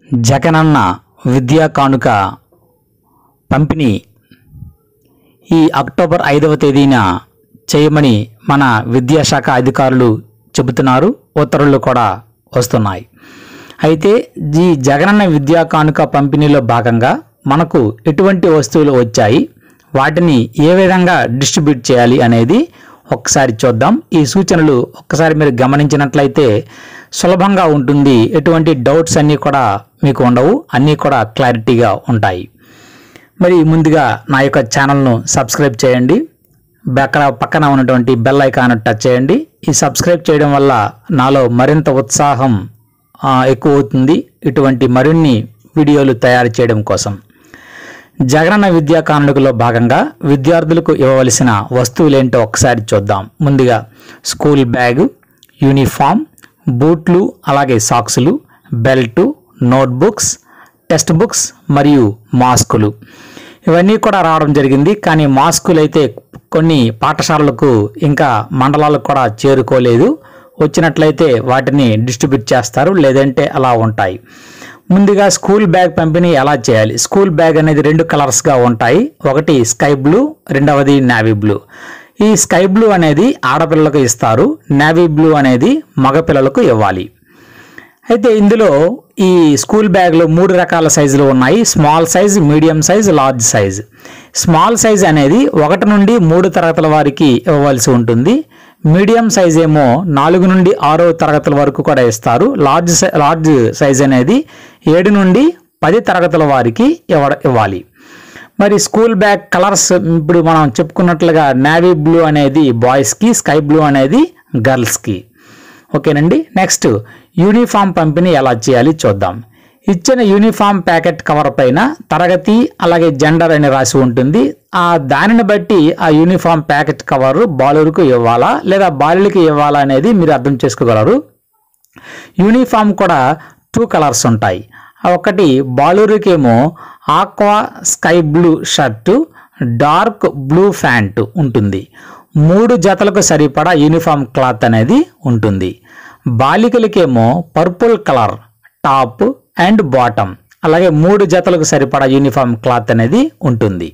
జగనన్న విద్యా కానుక పంపిణీ ఈ అక్టోబర్ ఐదవ తేదీన చేయమని మన విద్యాశాఖ అధికారులు చెబుతున్నారు ఉత్తర్వులు కూడా వస్తున్నాయి అయితే ఈ జగనన్న విద్యా కానుక పంపిణీలో భాగంగా మనకు ఎటువంటి వస్తువులు వచ్చాయి వాటిని ఏ విధంగా డిస్ట్రిబ్యూట్ చేయాలి అనేది ఒక్కసారి చూద్దాం ఈ సూచనలు ఒక్కసారి మీరు గమనించినట్లయితే సులభంగా ఉంటుంది ఎటువంటి డౌట్స్ అన్నీ కూడా మీకు ఉండవు అన్నీ కూడా క్లారిటీగా ఉంటాయి మరి ముందుగా నా యొక్క ఛానల్ను సబ్స్క్రైబ్ చేయండి అక్కడ పక్కన ఉన్నటువంటి బెల్ ఐకాన్ టచ్ చేయండి ఈ సబ్స్క్రైబ్ చేయడం వల్ల నాలో మరింత ఉత్సాహం ఆ, ఎక్కువ అవుతుంది ఇటువంటి మరిన్ని వీడియోలు తయారు చేయడం కోసం జగనన్న విద్యా కానుకలో భాగంగా విద్యార్థులకు ఇవ్వవలసిన వస్తువులేంటో ఒకసారి చూద్దాం ముందుగా స్కూల్ బ్యాగ్ యూనిఫామ్ బూట్లు అలాగే సాక్సులు బెల్టు నోట్బుక్స్ టెక్స్ట్ బుక్స్ మరియు మాస్కులు ఇవన్నీ కూడా రావడం జరిగింది కానీ మాస్కులు అయితే కొన్ని పాఠశాలలకు ఇంకా మండలాలకు కూడా చేరుకోలేదు వచ్చినట్లయితే వాటిని డిస్ట్రిబ్యూట్ చేస్తారు లేదంటే అలా ఉంటాయి ముందుగా స్కూల్ బ్యాగ్ పంపిణీ ఎలా చేయాలి స్కూల్ బ్యాగ్ అనేది రెండు కలర్స్గా ఉంటాయి ఒకటి స్కై బ్లూ రెండవది నావీ బ్లూ ఈ స్కై బ్లూ అనేది ఆడపిల్లలకు ఇస్తారు నావీ బ్లూ అనేది మగపిల్లలకు ఇవ్వాలి అయితే ఇందులో ఈ స్కూల్ బ్యాగ్లో మూడు రకాల సైజులు ఉన్నాయి small size medium size large size small size అనేది ఒకటి నుండి మూడు తరగతుల వారికి ఇవ్వవలసి ఉంటుంది మీడియం సైజ్ ఏమో నాలుగు నుండి ఆరో తరగతుల వరకు కూడా ఇస్తారు లార్జ్ సై- లార్జ్ సైజ్ అనేది ఏడు నుండి పది తరగతుల వారికి ఇవ్వ ఇవ్వాలి మరి స్కూల్ బ్యాగ్ కలర్స్ ఇప్పుడు మనం చెప్పుకున్నట్లుగా నావీ బ్లూ అనేది బాయ్స్కి స్కై బ్లూ అనేది గర్ల్స్కి ఓకేనండి నెక్స్ట్ యూనిఫామ్ పంపిణీ ఎలా చేయాలి చూద్దాం ఇచ్చిన యూనిఫామ్ ప్యాకెట్ కవర్ పైన తరగతి అలాగే జెండర్ అని రాసి ఉంటుంది ఆ దానిని బట్టి ఆ యూనిఫామ్ ప్యాకెట్ కవర్ బాలులకు ఇవ్వాలా లేదా బాలులకి ఇవ్వాలా అనేది మీరు అర్థం చేసుకోగలరు యూనిఫామ్ కూడా టూ కలర్స్ ఉంటాయి ఒకటి బాలురికేమో aqua sky blue shirt dark blue pant ఉంటుంది మూడు జతలకు సరిపడా యూనిఫామ్ క్లాత్ అనేది ఉంటుంది బాలికలకేమో purple colour top and bottom అలాగే మూడు జతలకు సరిపడా యూనిఫామ్ క్లాత్ అనేది ఉంటుంది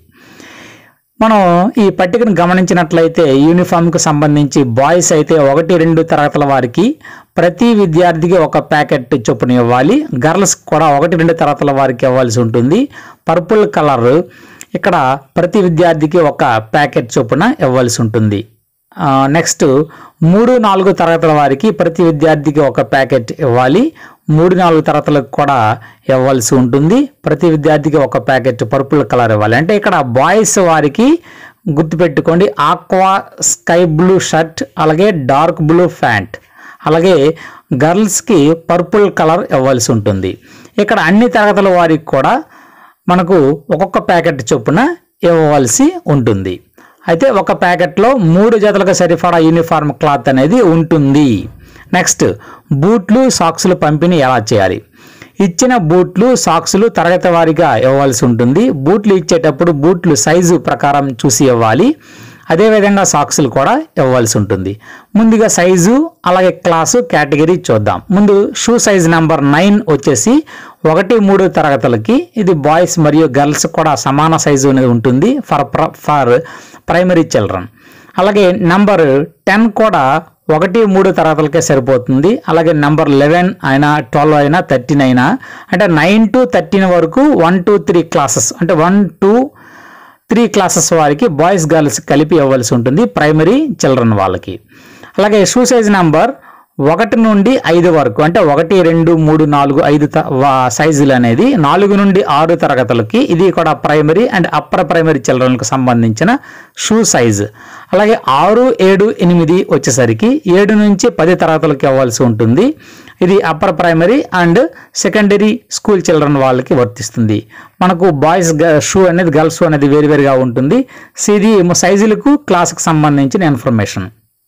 మనం ఈ పట్టికను గమనించినట్లయితే యూనిఫామ్కి సంబంధించి బాయ్స్ అయితే ఒకటి రెండు తరగతుల వారికి ప్రతి విద్యార్థికి ఒక ప్యాకెట్ చొప్పున ఇవ్వాలి గర్ల్స్ కూడా ఒకటి రెండు తరగతుల వారికి ఇవ్వాల్సి ఉంటుంది పర్పుల్ కలర్ ఇక్కడ ప్రతి విద్యార్థికి ఒక ప్యాకెట్ చొప్పున ఇవ్వాల్సి ఉంటుంది ఆ, నెక్స్ట్ మూడు నాలుగు తరగతుల వారికి ప్రతి విద్యార్థికి ఒక ప్యాకెట్ ఇవ్వాలి మూడు నాలుగు తరగతులకు కూడా ఇవ్వాల్సి ఉంటుంది ప్రతి విద్యార్థికి ఒక ప్యాకెట్ పర్పుల్ కలర్ ఇవ్వాలి అంటే ఇక్కడ బాయ్స్ వారికి గుర్తుపెట్టుకోండి ఆక్వా స్కై బ్లూ షర్ట్ అలాగే డార్క్ బ్లూ ప్యాంట్ అలాగే గర్ల్స్కి పర్పుల్ కలర్ ఇవ్వాల్సి ఉంటుంది ఇక్కడ అన్ని తరగతుల వారికి కూడా మనకు ఒక్కొక్క ప్యాకెట్ చొప్పున ఇవ్వవలసి ఉంటుంది అయితే ఒక ప్యాకెట్లో మూడు జతలకు సరిపడా యూనిఫామ్ క్లాత్ అనేది ఉంటుంది నెక్స్ట్ బూట్లు సాక్సులు పంపిణీ ఎలా చేయాలి ఇచ్చిన బూట్లు సాక్సులు తరగతి వారీగా ఇవ్వాల్సి ఉంటుంది బూట్లు ఇచ్చేటప్పుడు బూట్లు సైజు ప్రకారం చూసి ఇవ్వాలి అదేవిధంగా సాక్సులు కూడా ఇవ్వాల్సి ఉంటుంది ముందుగా సైజు అలాగే క్లాసు కేటగిరీ చూద్దాం ముందు షూ సైజ్ నెంబర్ నైన్ వచ్చేసి ఒకటి మూడు తరగతులకి ఇది బాయ్స్ మరియు గర్ల్స్ కూడా సమాన సైజు అనేది ఉంటుంది ఫర్ ఫర్ ప్రైమరీ చిల్డ్రన్ అలాగే నెంబర్ టెన్ కూడా ఒకటి మూడు తరగతులకే సరిపోతుంది అలాగే నెంబర్ లెవెన్ అయినా ట్వెల్వ్ అయినా థర్టీన్ అయినా అంటే నైన్ టు థర్టీన్ వరకు వన్ టూ త్రీ క్లాసెస్ అంటే వన్ టూ త్రీ క్లాసెస్ వారికి బాయ్స్ గర్ల్స్ కలిపి ఇవ్వాల్సి ఉంటుంది ప్రైమరీ చిల్డ్రన్ వాళ్ళకి అలాగే షూ సైజ్ నెంబర్ ఒకటి నుండి ఐదు వరకు అంటే ఒకటి రెండు మూడు నాలుగు ఐదు త- వా- సైజులు అనేది నాలుగు నుండి ఆరు తరగతులకి ఇది కూడా ప్రైమరీ అండ్ అప్పర్ ప్రైమరీ చిల్డ్రన్కి సంబంధించిన షూ సైజు అలాగే ఆరు ఏడు ఎనిమిది వచ్చేసరికి ఏడు నుంచి పది తరగతులకి ఇవ్వాల్సి ఉంటుంది ఇది upper primary and secondary school children వాళ్ళకి వర్తిస్తుంది మనకు బాయ్స్ షూ అనేది గర్ల్స్ షూ అనేది వేరువేరుగా ఉంటుంది సో ఇది సైజులకు క్లాస్కి సంబంధించిన ఇన్ఫర్మేషన్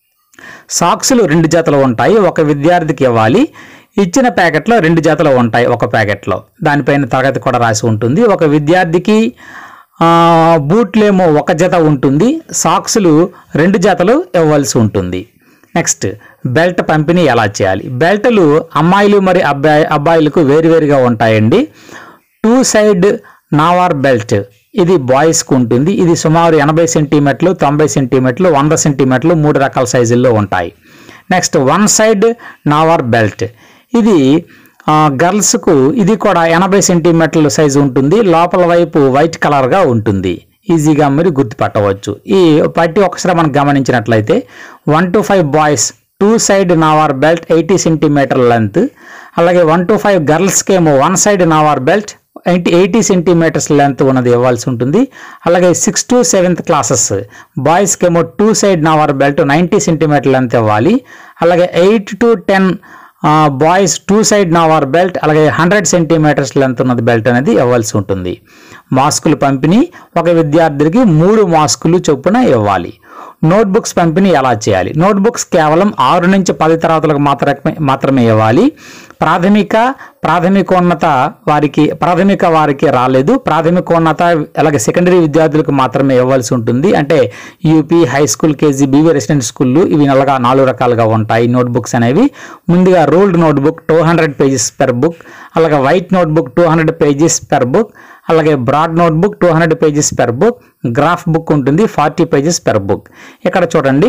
సాక్సులు రెండు జతలు ఉంటాయి ఒక విద్యార్థికి ఇవ్వాలి ఇచ్చిన ప్యాకెట్లో రెండు జతలు ఉంటాయి ఒక ప్యాకెట్లో దానిపైన తరగతి కూడా రాసి ఉంటుంది ఒక విద్యార్థికి ఆ, బూట్లేమో ఒక జత ఉంటుంది సాక్సులు రెండు జతలు ఇవ్వాల్సి ఉంటుంది నెక్స్ట్ బెల్ట్ పంపిణీ ఎలా చేయాలి బెల్టులు అమ్మాయిలు మరి అబ్బాయి అబ్బాయిలకు వేరువేరుగా ఉంటాయండి టూ సైడ్ నావార్ బెల్ట్ ఇది బాయ్స్కి ఉంటుంది ఇది సుమారు ఎనభై సెంటీమీటర్లు తొంభై సెంటీమీటర్లు వంద సెంటీమీటర్లు మూడు రకాల సైజుల్లో ఉంటాయి నెక్స్ట్ వన్ సైడ్ నావార్ బెల్ట్ ఇది ఆ, గర్ల్స్కు ఇది కూడా ఎనభై సెంటీమీటర్ల సైజు ఉంటుంది లోపల వైపు వైట్ కలర్గా ఉంటుంది ఈజీగా మీరు గుర్తుపట్టవచ్చు ఈ పట్టి ఒకసారి మనం గమనించినట్లయితే one to five boys two side నావార్ బెల్ట్ ఎయిటీ సెంటీమీటర్ లెంత్ అలాగే వన్ టు ఫైవ్ గర్ల్స్కి ఏమో వన్ సైడ్ నావార్ belt eighty eighty centimetres length ఉన్నది ఇవ్వాల్సి ఉంటుంది అలాగే సిక్స్ టు సెవెంత్ క్లాసెస్ బాయ్స్కి ఏమో టూ సైడ్ నావార్ బెల్ట్ నైంటీ సెంటీమీటర్ లెంత్ ఇవ్వాలి అలాగే eight to ten boys two side నావార్ బెల్ట్ అలాగే హండ్రెడ్ సెంటీమీటర్స్ లెంత్ ఉన్నది బెల్ట్ అనేది ఇవ్వాల్సి ఉంటుంది మాస్కులు పంపిణీ ఒక విద్యార్థికి మూడు మాస్కులు చొప్పున ఇవ్వాలి నోట్బుక్స్ పంపిణీ ఎలా చేయాలి నోట్బుక్స్ కేవలం ఆరు నుంచి పది తరగతులకు మాత్రమే మాత్రమే ఇవ్వాలి ప్రాథమిక ప్రాథమికోన్నత వారికి ప్రాథమిక వారికి రాలేదు ప్రాథమికోన్నత అలాగే సెకండరీ విద్యార్థులకు మాత్రమే ఇవ్వాల్సి ఉంటుంది అంటే UP high school KG BV resident స్కూళ్ళు ఇవి నల్లగా నాలుగు రకాలుగా ఉంటాయి నోట్బుక్స్ అనేవి ముందుగా ruled notebook two hundred pages per book అలాగే white notebook two hundred pages per book అలాగే broad notebook two hundred pages per book graph book ఉంటుంది ఫార్టీ పేజెస్ పెర్ బుక్ ఇక్కడ చూడండి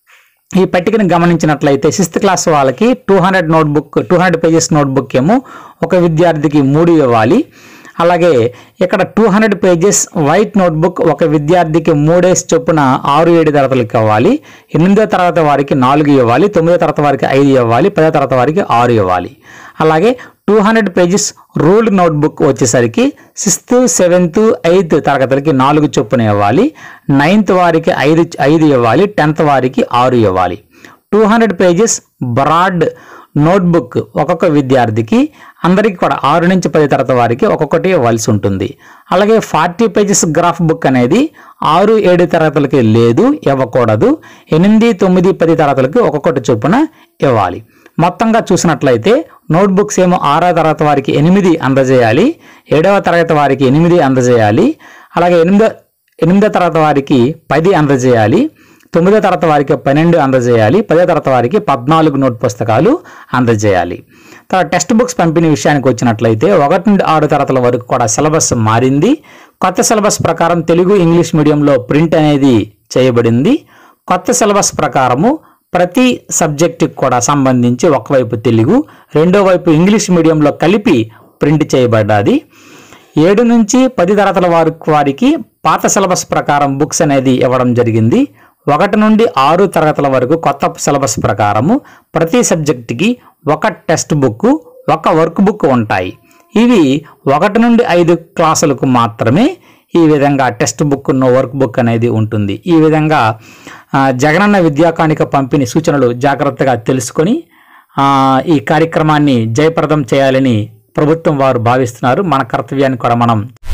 ఈ పట్టికను గమనించినట్లయితే సిక్స్త్ క్లాస్ వాళ్ళకి two hundred notebook two hundred pages notebook ఏమో ఒక విద్యార్థికి మూడు ఇవ్వాలి అలాగే ఇక్కడ two hundred pages white notebook ఒక విద్యార్థికి మూడేసి చొప్పున ఆరు ఏడు తరగతులకు ఇవ్వాలి ఎనిమిదో తరగతి వారికి నాలుగు ఇవ్వాలి తొమ్మిదో తరగతి వారికి ఐదు ఇవ్వాలి పదో తరగతి వారికి ఆరు ఇవ్వాలి అలాగే two hundred pages ruled notebook వచ్చేసరికి సిక్స్త్ సెవెంత్ ఎయిత్ తరగతులకి నాలుగు చొప్పున ఇవ్వాలి నైన్త్ వారికి ఐదు ఐదు ఇవ్వాలి టెన్త్ వారికి ఆరు ఇవ్వాలి two hundred pages broad notebook ఒక్కొక్క విద్యార్థికి అందరికీ కూడా ఆరు నుంచి పది తరగతి వారికి ఒక్కొక్కటి ఇవ్వాల్సి ఉంటుంది అలాగే ఫార్టీ పేజెస్ గ్రాఫ్ బుక్ అనేది ఆరు ఏడు తరగతులకి లేదు ఇవ్వకూడదు ఎనిమిది తొమ్మిది పది తరగతులకి ఒక్కొక్కటి చొప్పున ఇవ్వాలి మొత్తంగా చూసినట్లయితే నోట్బుక్స్ ఏమో ఆరో తరగతి వారికి ఎనిమిది అందజేయాలి ఏడవ తరగతి వారికి ఎనిమిది అందజేయాలి అలాగే ఎనిమిదో ఎనిమిదో తరగతి వారికి పది అందజేయాలి తొమ్మిదో తరగతి వారికి పన్నెండు అందజేయాలి పదో తరగతి వారికి పద్నాలుగు నోట్ పుస్తకాలు అందజేయాలి తర్వాత టెక్స్ట్ బుక్స్ పంపిణీ విషయానికి వచ్చినట్లయితే ఒకటి నుండి ఆరు తరగతుల వరకు కూడా సిలబస్ మారింది కొత్త సిలబస్ ప్రకారం తెలుగు ఇంగ్లీష్ మీడియంలో ప్రింట్ అనేది చేయబడింది కొత్త సిలబస్ ప్రకారము ప్రతి సబ్జెక్టుకి కూడా సంబంధించి ఒకవైపు తెలుగు రెండో వైపు ఇంగ్లీష్ మీడియంలో కలిపి ప్రింట్ చేయబడ్డది ఏడు నుంచి పది తరగతుల వారి వారికి పాత సిలబస్ ప్రకారం బుక్స్ అనేది ఇవ్వడం జరిగింది ఒకటి నుండి ఆరు తరగతుల వరకు కొత్త సిలబస్ ప్రకారము ప్రతి సబ్జెక్టుకి ఒక టెక్స్ట్ బుక్ ఒక వర్క్ బుక్ ఉంటాయి ఇవి ఒకటి నుండి ఐదు క్లాసులకు మాత్రమే ఈ విధంగా టెక్స్ట్ బుక్ వర్క్ బుక్ అనేది ఉంటుంది ఈ విధంగా ఆ, జగనన్న విద్యాకానిక పంపిణీ సూచనలు జాగ్రత్తగా తెలుసుకొని ఆ, ఈ కార్యక్రమాన్ని జయప్రదం చేయాలని ప్రభుత్వం వారు భావిస్తున్నారు మన కర్తవ్యాన్ని కూడా మనం